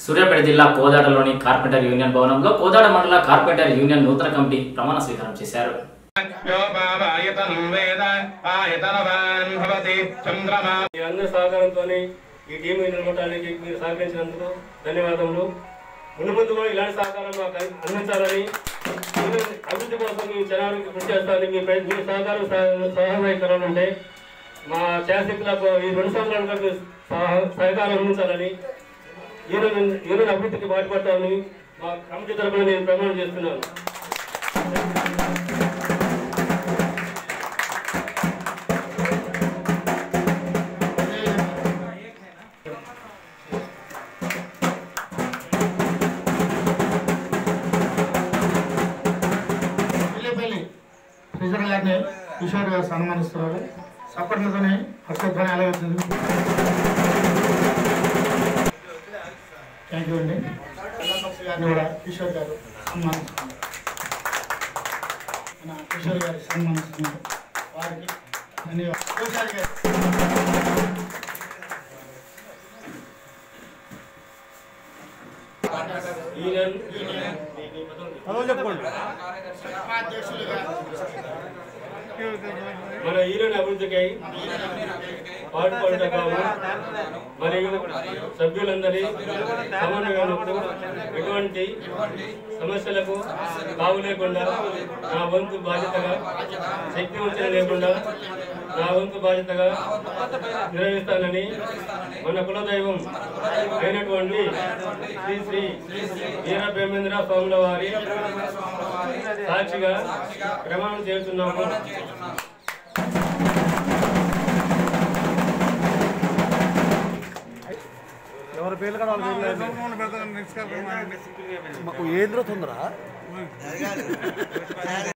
సూర్యాపేట జిల్లా కోదాడలోని carpenter union భవనంలో కోదాడ మండల కార్పెంటర్ యూనియన్ నూతన కమిటీ ప్రమాణ స్వీకారం చేశారు యోపావాయతనం వేద ఆయతనవాన్ భవతి చంద్రమా మీ అందరి సహకారంతో ఈ టీం నిలబడటానికి మీరు సహకరించినందుకు ధన్యవాదములు ముందు ముందు కూడా ఇలాంటి సహకారం మాకు అందించాలని మీరు అభివృద్ధి కోసం మీ జనాలకు కృషి చేస్తారని మీ ప్రయ- మీ సహకారం సహ- సహాయకరం ఉంటే మా శాసకులకు ఈ రెండు సంవత్సరాలకు సహ- సహకారం అందించాలని యూనియన్ యూనియన్ అభివృద్ధికి పాటుపడతామని మా కమిటీ తరఫున నేను ప్రమాణం చేస్తున్నాను పిల్లిపల్లి శ్రీధర్ గారిని కిషోర్ గారు సన్మానిస్తున్నారు సప్పట్లతోనే హర్షధ్వని అలాగవుతుంది థ్యాంక్ యూ అండి కల్లపక్షి గారిని కూడా కిషోర్ గారు సన్మానిస్తున్నారు మన కిషోర్ గారు సన్మానిస్తున్నారు వారికి ధన్యవాదాలు కోశారి గారు యూనియన్ ఉపాధ్యక్షులుగా మన యూనియన్ అభివృద్ధికై పాటుపడటకు మరియు సభ్యులందరి సమన్వయంకు ఎటువంటి సమస్యలకు తావు లేకుండా నా వంతు బాధ్యతగా శక్తి వంచన లేకుండా నా వంతు బాధ్యతగా నిర్వహిస్తానని మన కులదైవం అయినటువంటి శ్రీ శ్రీ వీర బ్రహ్మేంద్ర స్వాముల వారి సాక్షిగా ప్రమాణం చేస్తున్నాము మాకు ఏంద్ర తొందర